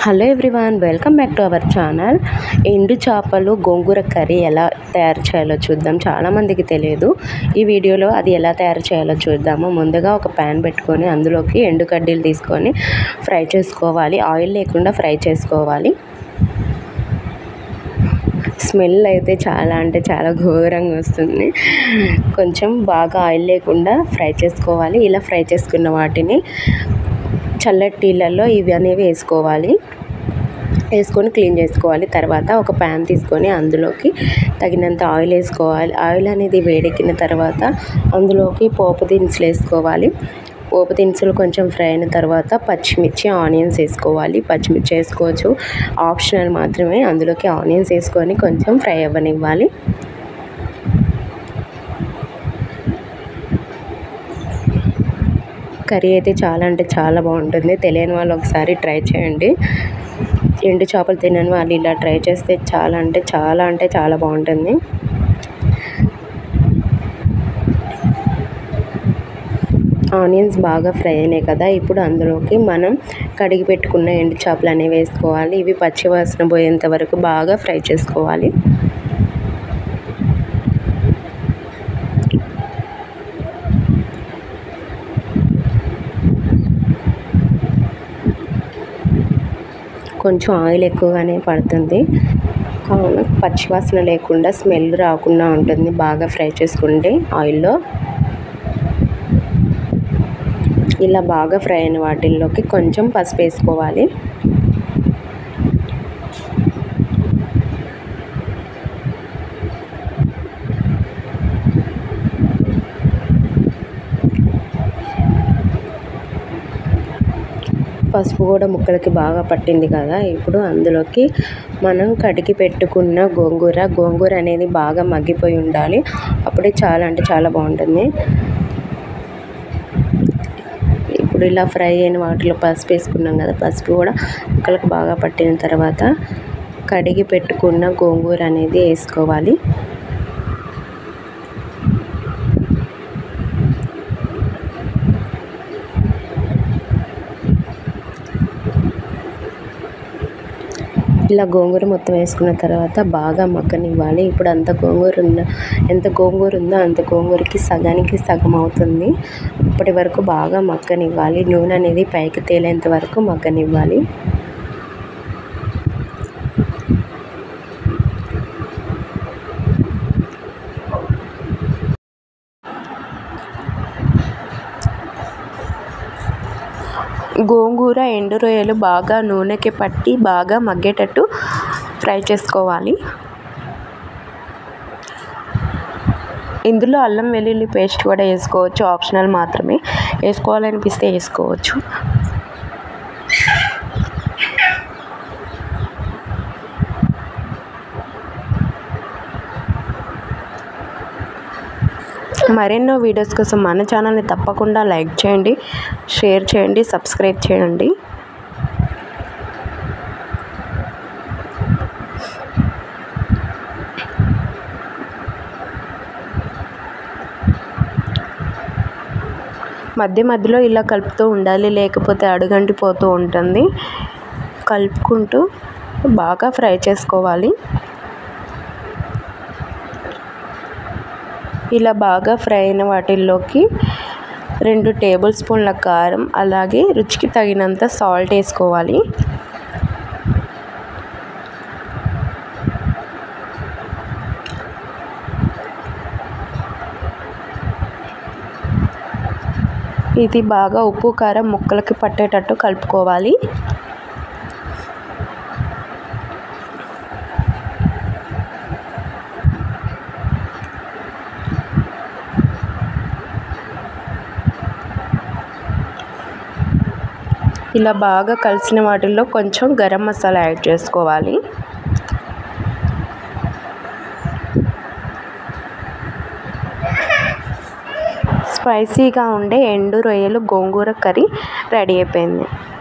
hello everyone welcome back to our channel ఎండు చేపలు గోంగూర curry ఎలా తయారు చేయాలో చూద్దాం చాలామందికి తెలియదు ఈ వీడియోలో అది ఎలా తయారు చేయాలో చూద్దాము ముందుగా ఒక ప్యాన్ పెట్టుకొని అందులోకి ఎండు కడ్డీలు తీసుకొని ఫ్రై చేసుకోవాలి ఆయిల్ లేకుండా ఫ్రై చేసుకోవాలి స్మెల్ అయితే చాలా అంటే చాలా ఘోరంగా వస్తుంది కొంచెం బాగా ఆయిల్ లేకుండా ఫ్రై చేసుకోవాలి ఇలా ఫ్రై చేసుకున్న వాటిని చల్లటి నీళ్ళల్లో ఇవి అనేవి వేసుకోవాలి వేసుకొని క్లీన్ చేసుకోవాలి తర్వాత ఒక ప్యాన్ తీసుకొని అందులోకి తగినంత ఆయిల్ వేసుకోవాలి ఆయిల్ అనేది వేడెక్కిన తర్వాత అందులోకి పోపు దినుసులు వేసుకోవాలి పోపు దినుసులు కొంచెం ఫ్రై అయిన తర్వాత పచ్చిమిర్చి ఆనియన్స్ వేసుకోవాలి పచ్చిమిర్చి వేసుకోవచ్చు ఆప్షనల్ మాత్రమే అందులోకి ఆనియన్స్ వేసుకొని కొంచెం ఫ్రై అవ్వనివ్వాలి కర్రీ అయితే చాలా అంటే చాలా బాగుంటుంది తెలియని వాళ్ళు ఒకసారి ట్రై చేయండి ఎండు చేపలు తినని వాళ్ళు ఇలా ట్రై చేస్తే చాలా అంటే చాలా అంటే చాలా బాగుంటుంది ఆనియన్స్ బాగా ఫ్రై అయినాయి కదా ఇప్పుడు అందులోకి మనం కడిగి పెట్టుకున్న ఎండు చేపలు అనేవి వేసుకోవాలి ఇవి పచ్చివాసన పోయేంత వరకు బాగా ఫ్రై చేసుకోవాలి కొంచెం ఆయిల్ ఎక్కువగానే పడుతుంది కావున పచ్చివాసన లేకుండా స్మెల్ రాకుండా ఉంటుంది బాగా ఫ్రై చేసుకుంటే ఆయిల్లో ఇలా బాగా ఫ్రై అయిన వాటిల్లోకి కొంచెం పసుపు వేసుకోవాలి పసుపు కూడా ముక్కలకి బాగా పట్టింది కదా ఇప్పుడు అందులోకి మనం కడిగి పెట్టుకున్న గోంగూర గోంగూర అనేది బాగా మగ్గిపోయి ఉండాలి అప్పుడే చాలా అంటే చాలా బాగుంటుంది ఇప్పుడు ఇలా ఫ్రై అయిన వాటిలో పసుపు వేసుకున్నాం కదా పసుపు కూడా ముక్కలకు బాగా పట్టిన తర్వాత కడిగి పెట్టుకున్న గోంగూర అనేది వేసుకోవాలి ఇలా గోంగూర మొత్తం వేసుకున్న తర్వాత బాగా మగ్గనివ్వాలి ఇప్పుడు అంత గోంగూర ఉన్న ఎంత గోంగూర ఉందో అంత గోంగూరకి సగానికి సగం అవుతుంది అప్పటి వరకు బాగా మగ్గనివ్వాలి నూనె అనేది పైకి తేలేంత వరకు మగ్గనివ్వాలి గోంగూర ఎండు రొయ్యలు బాగా నూనెకి పట్టి బాగా మగ్గేటట్టు ఫ్రై చేసుకోవాలి ఇందులో అల్లం వెల్లుల్లి పేస్ట్ కూడా వేసుకోవచ్చు ఆప్షనల్ మాత్రమే వేసుకోవాలనిపిస్తే వేసుకోవచ్చు మరెన్నో వీడియోస్ కోసం మన ఛానల్ని తప్పకుండా లైక్ చేయండి షేర్ చేయండి సబ్స్క్రైబ్ చేయండి మధ్య మధ్యలో ఇలా కలుపుతూ ఉండాలి లేకపోతే అడుగంటిపోతూ ఉంటుంది కలుపుకుంటూ బాగా ఫ్రై చేసుకోవాలి ఇలా బాగా ఫ్రై అయిన వాటిల్లోకి రెండు టేబుల్ స్పూన్ల కారం అలాగే రుచికి తగినంత సాల్ట్ వేసుకోవాలి ఇది బాగా ఉప్పు కారం ముక్కలకి పట్టేటట్టు కలుపుకోవాలి ఇలా బాగా కలిసిన వాటిల్లో కొంచెం గరం మసాలా యాడ్ చేసుకోవాలి స్పైసీగా ఉండే ఎండు రొయ్యలు గోంగూర కర్రీ రెడీ అయిపోయింది